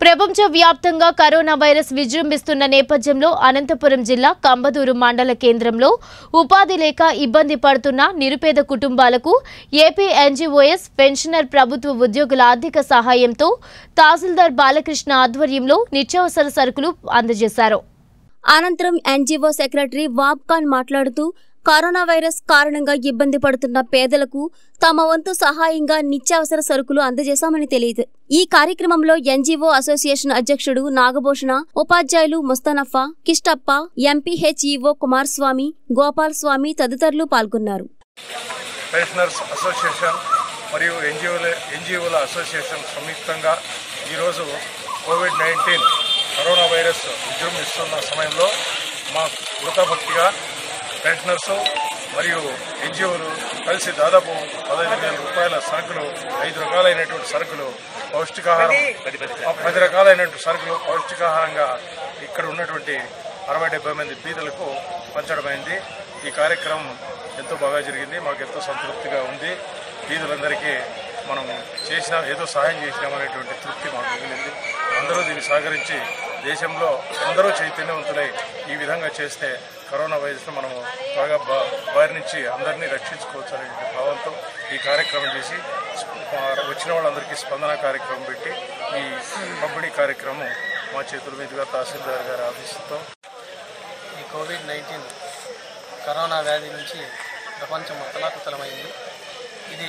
ప్రపంచ వ్యాప్తంగా corona virus విజృంభిస్తున్న నేపథ్యంలో అనంతపురం జిల్లా కంబదూరు మండల కేంద్రంలో ఉపాధి లేక ఇబ్బంది పడుతున్న నిరుపేద కుటుంబాలకు ఏపీ ఎన్జీఓఎస్ పెన్షనర్ ప్రభుత్వ ఉద్యోగుల ఆర్థిక సహాయంతో తహసీల్దార్ బాలకృష్ణ ఆధ్వర్యంలో నిత్యావసర సరుకులు అందజేశారు అనంతరం ఎన్జీఓ సెక్రటరీ వాబ్ఖాన్ మాట్లాడుతూ కరోనా వైరస్ కారణంగా ఇబ్బంది పడుతున్న పేదలకు తమ వంతు సహాయంగా నిత్యావసర సరుకులు అందజేశామని తెలియదు ఈ కార్యక్రమంలో ఎన్జీఓ అసోసియేషన్ అధ్యక్షుడు నాగభూషణ ఉపాధ్యాయులు ముస్తనఫా కిష్టప్ప ఎంపీహెచ్ఈఓ కుమారస్వామి గోపాల్ స్వామి తదితరులు పాల్గొన్నారు పెన్షనర్స్ అసోసియేషన్ మరియు ఎన్జిఓల ఎన్జిఓల అసోసియేషన్ సంయుక్తంగా ఈరోజు కోవిడ్ నైన్టీన్ కరోనా వైరస్ విజృంభిస్తున్న సమయంలో మా వృతభక్తిగా పెన్షనర్స్ మరియు ఎన్జిఓలు కలిసి దాదాపు పదహైదు వేల రూపాయల సరుకులు ఐదు రకాలైనటువంటి సరుకులు పౌష్టికాహారం ఆ పది రకాలైనటువంటి సరుకులు పౌష్టికాహారంగా ఇక్కడ ఉన్నటువంటి అరవై డెబ్బై మంది బీదలకు పంచడమైంది ఈ కార్యక్రమం ఎంతో బాగా జరిగింది మాకు ఎంతో సంతృప్తిగా ఉంది బీదులందరికీ మనం చేసిన ఏదో సహాయం చేసినామనేటువంటి తృప్తి మాకు మిగిలింది అందరూ దీన్ని సహకరించి దేశంలో అందరూ చైతన్యవంతులై ఈ విధంగా చేస్తే కరోనా వైరస్ను మనము బాగా బా బారి నుంచి అందరినీ రక్షించుకోవచ్చు అనేటువంటి భావంతో ఈ కార్యక్రమం చేసి ఆ, వచ్చిన వాళ్ళందరికీ స్పందన కార్యక్రమం పెట్టి ఈ పంపిణీ కార్యక్రమం మా చేతుల మీదుగా తహసీల్దార్ గారి ఆఫీసుతో ఈ కోవిడ్ నైన్టీన్ కరోనా వ్యాధి నుంచి ప్రపంచం అతలాకుతలమైంది ఇది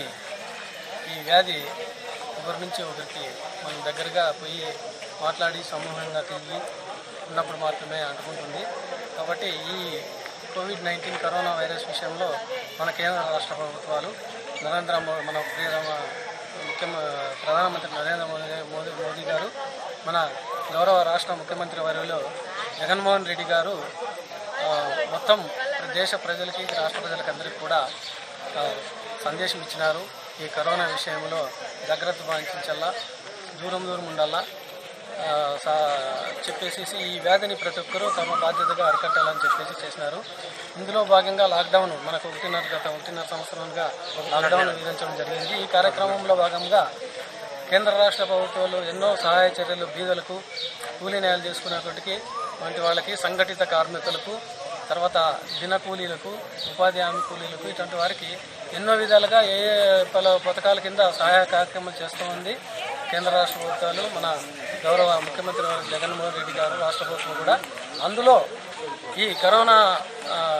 ఈ వ్యాధి ఒకరి నుంచి ఒకరికి మనం దగ్గరగా పోయి మాట్లాడి సమూహంగా తిరిగి ఉన్నప్పుడు మాత్రమే అంటుకుంటుంది కాబట్టి ఈ కోవిడ్ నైన్టీన్ కరోనా వైరస్ విషయంలో మన కేంద్ర రాష్ట్ర ప్రభుత్వాలు నరేంద్ర మో మన ప్రియతమ ముఖ్యమ ప్రధానమంత్రి నరేంద్ర మోదీ మోదీ మోదీ గారు మన గౌరవ రాష్ట్ర ముఖ్యమంత్రి వర్యులు జగన్మోహన్ రెడ్డి గారు ఆ, మొత్తం దేశ ప్రజలకి రాష్ట్ర ప్రజలకి అందరికీ కూడా ఆ, సందేశం ఇచ్చినారు ఈ కరోనా విషయంలో జాగ్రత్త వహించాలా దూరం దూరం ఉండాలా ఆ, సా- చెప్పేసి ఈ వ్యాధిని ప్రతి ఒక్కరూ తమ బాధ్యతగా అరికట్టాలని చెప్పేసి చేసినారు ఇందులో భాగంగా లాక్డౌన్ మనకు ఒకటిన్నర గత ఒకటిన్నర సంవత్సరాలుగా లాక్డౌన్ విధించడం జరిగింది ఈ కార్యక్రమంలో భాగంగా కేంద్ర రాష్ట్ర ప్రభుత్వాలు ఎన్నో సహాయ చర్యలు బీదలకు కూలీ న్యాయాలు చేసుకునేప్పటికీ వంటి వాళ్ళకి సంఘటిత కార్మికులకు తర్వాత దిన కూలీలకు ఉపాధి హామీ కూలీలకు ఇటువంటి వారికి ఎన్నో విధాలుగా ఏ ఏ పలు పథకాల కింద సహాయ కార్యక్రమాలు చేస్తూ ఉంది కేంద్ర రాష్ట్ర ప్రభుత్వాలు మన గౌరవ ముఖ్యమంత్రి వారు జగన్మోహన్ రెడ్డి గారు రాష్ట్ర ప్రభుత్వం కూడా అందులో ఈ కరోనా ఆ,